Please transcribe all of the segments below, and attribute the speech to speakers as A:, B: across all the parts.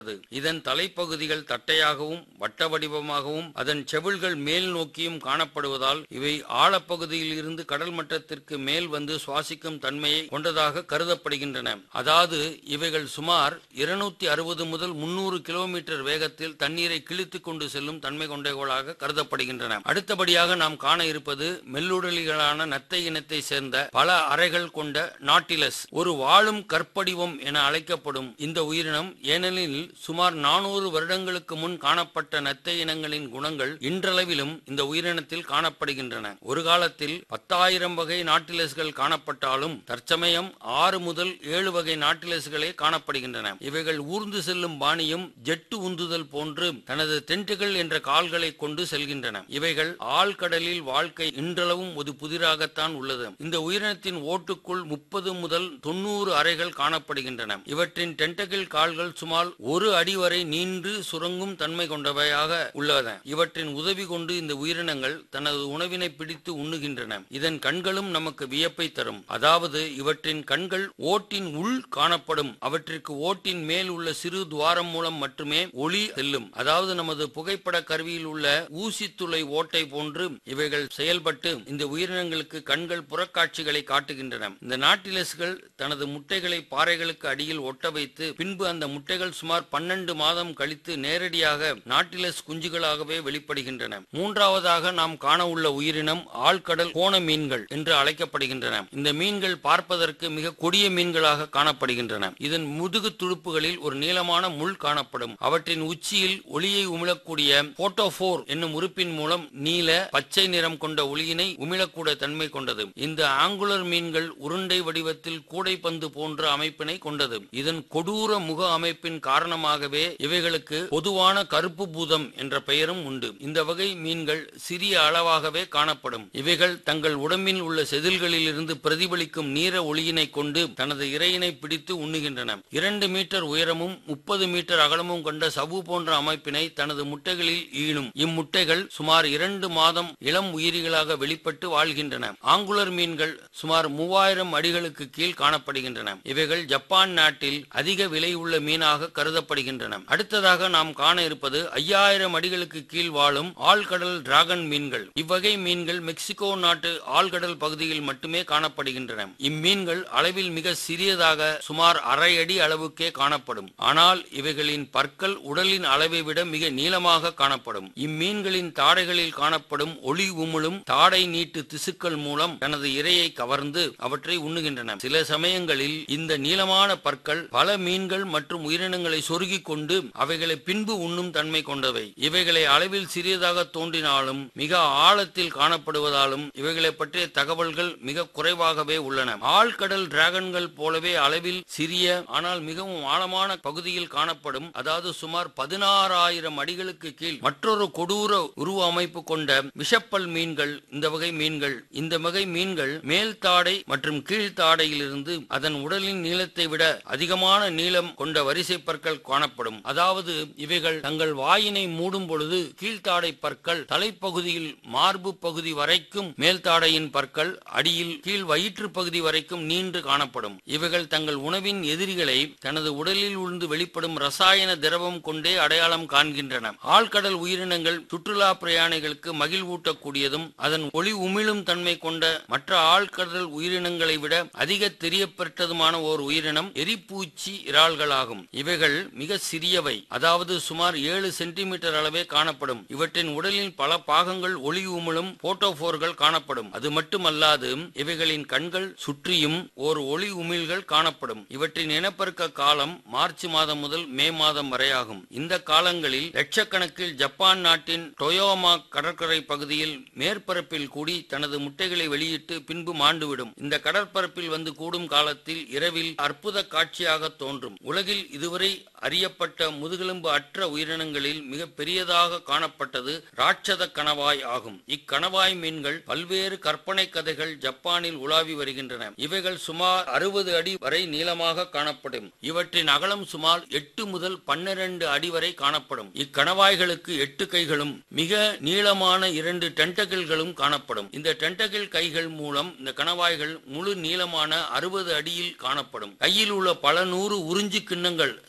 A: இதன் தலைப்பகுதிகள் தட்டையாகவும் வட்ட வடிவமாகவும் அதன் செவில்கள் மேல் நோக்கியும் காணப்படுவதால் இவை ஆழப்பகுதியில் இருந்து கடல் மட்டத்திற்கு மேல் வந்து சுவாசிக்கும் தன்மையை கொண்டதாக கருதப்படுகின்றன அதாவது இவைகள் சுமார் இருநூத்தி அறுபது முதல் முன்னூறு கிலோமீட்டர் வேகத்தில் தண்ணீரை கிழித்துக் கொண்டு செல்லும் தன்மை கொண்டவைகளாக கருதப்படுகின்றன அடுத்தபடியாக நாம் காண இருப்பது மெல்லுடலிகளான நத்தை இனத்தை சேர்ந்த பல அறைகள் கொண்ட நாட்டிலஸ் ஒரு வாழும் கற்படிவம் என அழைக்கப்படும் இந்த உயிரினம் ஏனெனில் சுமார் நானூறு வருடங்களுக்கு முன் காணப்பட்ட நத்தை இனங்களின் குணங்கள் இன்றளவிலும் இந்த உயிரினத்தில் காணப்படுகின்றன ஒரு காலத்தில் பத்தாயிரம் வகை நாட்டிலஸ்கள் காணப்பட்டாலும் தற்சமயம் ஆறு முதல் ஏழு வகை நாட்டிலஸ்களே காணப்படுகின்றன இவைகள் ஊர்ந்து செல்லும் பாணியும் ஜெட்டு உந்துதல் போன்று தனது தென்ட்டுகள் என்ற கால்களை கொண்டு செல்கின்றன இவைகள் ஆழ்கடலில் வாழ்க்கை இன்றளவும் ஒரு புதிராகத்தான் உள்ளது இந்த உயிரினத்தின் ஓட்டுக்குள் முப்பது முதல் தொண்ணூறு அறைகள் காணப்படுகின்றன இவற்றின் டென்டகிள் கால்கள் சுமார் ஒரு அடி வரை நீண்டு சுரங்கும் தன்மை கொண்டவையாக உள்ளன இவற்றின் உதவி கொண்டு இந்த உயிரினங்கள் தனது உணவினை பிடித்து உண்ணுகின்றன இதன் கண்களும் நமக்கு வியப்பை தரும் அதாவது இவற்றின் கண்கள் ஓட்டின் உள் காணப்படும் அவற்றிற்கு ஓட்டின் மேல் உள்ள சிறு துவாரம் மூலம் மட்டுமே ஒளி செல்லும் அதாவது நமது புகைப்பட கருவியில் உள்ள ஊசித்துளை ஓட்டை போன்று இவைகள் செயல்பட்டு இந்த உயிரினங்களுக்கு கண்கள் புறக்காட்சிகளை காட்டுகின்றன இந்த நாட்டிலஸ்கள் தனது முட்டைகளை பாறைகளுக்கு அடியில் ஒட்ட வைத்து பின்பு அந்த முட்டைகள் சுமார் பன்னெண்டு மாதம் கழித்து நேரடியாக நாட்டிலஸ் குஞ்சுகளாகவே வெளிப்படுகின்றன மூன்றாவதாக நாம் காண உள்ள உயிரினம் ஆழ்கடல் கோண மீன்கள் என்று அழைக்கப்படுகின்றன இந்த மீன்கள் பார்ப்பதற்கு மிக கொடிய மீன்களாக காணப்படுகின்றன இதன் முதுகு துடுப்புகளில் ஒரு நீளமான முள் காணப்படும் அவற்றின் உச்சியில் ஒளியை உமிழக்கூடிய போட்டோபோர் என்னும் உறுப்பின் மூலம் நீல பச்சை நிறம் கொண்ட ஒளியினை உமிழக்கூட தன்மை கொண்டது இந்த ஆங்குலர் மீன்கள் உருண்டை வடிவத்தில் கூடைப்பந்து போன்ற அமைப்பினை கொண்டது இதன் கொடூர முக அமைப்பின் காரணமாகவே இவைகளுக்கு பொதுவான கருப்பு பூதம் என்ற பெயரும் உண்டு இந்த வகை மீன்கள் சிறிய அளவாகவே காணப்படும் இவைகள் தங்கள் உடம்பில் உள்ள செதில்களில் இருந்து பிரதிபலிக்கும் நீர ஒளியினை கொண்டு தனது இரையினை பிடித்து உண்ணுகின்றன இரண்டு மீட்டர் உயரமும் முப்பது மீட்டர் அகலமும் கொண்ட சவு போன்ற அமைப்பினை தனது முட்டைகளில் ஈணும் இம்முட்டைகள் சுமார் இரண்டு மாதம் இளம் உயிரிகளாக வெளிப்பட்டு வாழ்கின்றன ஆங்குலர் மீன்கள் சுமார் மூவாயிரம் அடிகளுக்கு கீழ் காணப்படுகின்றன இவைகள் ஜப்பான் நாட்டில் அதிக விலை உள்ள மீனாக கருதப்படுகின்றன அடுத்ததாக நாம் காண இருப்பது ஐயாயிரம் அடிகளுக்கு கீழ் வாழும் ஆழ்கடல் டிராகன் மீன்கள் இவ்வகை மீன்கள் மெக்சிகோ நாட்டு ஆழ்கடல் பகுதியில் மட்டுமே காணப்படுகின்றன இம்மீன்கள் அளவில் மிக சிறியதாக சுமார் அரை அடி அளவுக்கே காணப்படும் ஆனால் இவைகளின் பற்கள் உடலின் அளவை விட மிக நீளமாக காணப்படும் இம்மீன்களின் தாடைகளில் காணப்படும் ஒளி உமிழும் தாடை நீட்டு திசுக்கள் மூலம் தனது இரையை கவர்ந்து அவற்றை உண்ணுகின்றன சில சமயங்களில் இந்த நீளமான பற்கள் பல மீன்கள் மற்றும் உயிரினங்களை சொருகிக் கொண்டு அவைகளை பின்பு உண்ணும் தன்மை கொண்டவை இவைகளை அளவில் சிறியதாக தோன்றினாலும் மிக ஆழத்தில் காணப்படுவதாலும் இவைகளை பற்றிய தகவல்கள் மிக குறைவாகவே உள்ளன ஆழ்கடல் டிராகன்கள் போலவே அளவில் சிறிய ஆனால் மிகவும் ஆழமான பகுதியில் காணப்படும் அதாவது சுமார் பதினாறாயிரம் அடிகளுக்கு கீழ் மற்றொரு கொடூர உருவ அமைப்பு கொண்ட விஷப்பல் மீன்கள் இந்த வகை மீன்கள் இந்த வகை மீன்கள் மேல் தாடை மற்றும் கீழ் தாடையிலிருந்து அதன் உடலின் நீளத்தை விட அதிகமான நீளம் கொண்ட வரிசை பற்கள் காணப்படும் அதாவது இவைகள் தங்கள் வாயினை மூடும் பொழுது கீழ்த்தாடை பற்கள் தலைப்பகுதியில் மார்பு பகுதி வரைக்கும் மேல் தாடையின் பற்கள் அடியில் கீழ் வயிற்று பகுதி வரைக்கும் நீண்டு காணப்படும் இவைகள் தங்கள் உணவின் எதிரிகளை தனது உடலில் உள்ள வெளிப்படும் ரசாயன திரவம் கொண்டே அடையாளம் காண்கின்றன ஆழ்கடல் உயிரினங்கள் சுற்றுலா பிரயாணிகளுக்கு மகிழ்வூட்டக்கூடியதும் அதன் ஒளி உமிழும் தன்மை கொண்ட மற்ற ஆழ்கடல் உயிரினங்களை விட அதிக தெரியப்பெற்றதுமான ஓர் உயிரினம் எரிப்பூச்சி இறால்களாகும் இவைகள் மிக சிறியவை அதாவது சுமார் ஏழு சென்டிமீட்டர் அளவே காணப்படும் இவற்றின் உடலில் பல பாகங்கள் ஒளி உமிழும் போட்டோபோர்கள் காணப்படும் அது மட்டுமல்லாது இவைகளின் கண்கள் சுற்றியும் ஓர் ஒளி உமிழ்கள் காணப்படும் இவற்றின் இனப்பெருக்க காலம் மார்ச் மாதம் முதல் மே மாதம் வரையாகும் இந்த காலங்களில் லட்சக்கணக்கில் ஜப்பான் நாட்டின் டொயோமா கடற்கரை பகுதியில் மேற்பரப்பில் கூடி தனது முட்டைகளை வெளியிட்டு பின்பு மாண்டுவிடும் இந்த கடற்பரப்பில் வந்து கூடும் காலத்தில் இரவில் அற்புத காட்சியாக தோன்றும் உலகில் இதுவரை அறியப்பட்ட முதுகெலும்பு அற்ற உயிரினங்களில் மிக பெரியதாக காணப்பட்டது ராட்சத கணவாய் ஆகும் இக்கணவாய் மீன்கள் பல்வேறு கற்பனை கதைகள் ஜப்பானில் உலாவி வருகின்றன இவைகள் சுமார் அறுபது அடி வரை நீளமாக காணப்படும் இவற்றின் அகலம் சுமார் எட்டு முதல் பன்னிரண்டு அடி வரை காணப்படும் இக்கணவாய்களுக்கு எட்டு கைகளும் மிக நீளமான இரண்டு டென்டகிள்களும் காணப்படும் இந்த டென்டகிள் கைகள் மூலம் இந்த கணவாய்கள் முழு நீளமான அறுபது அடியில் காணப்படும் கையில் உள்ள பல நூறு உறிஞ்சு கிண்ணங்கள் சக்ஷன்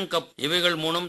A: கிண்ணங்கப் இவைகள் மூலம்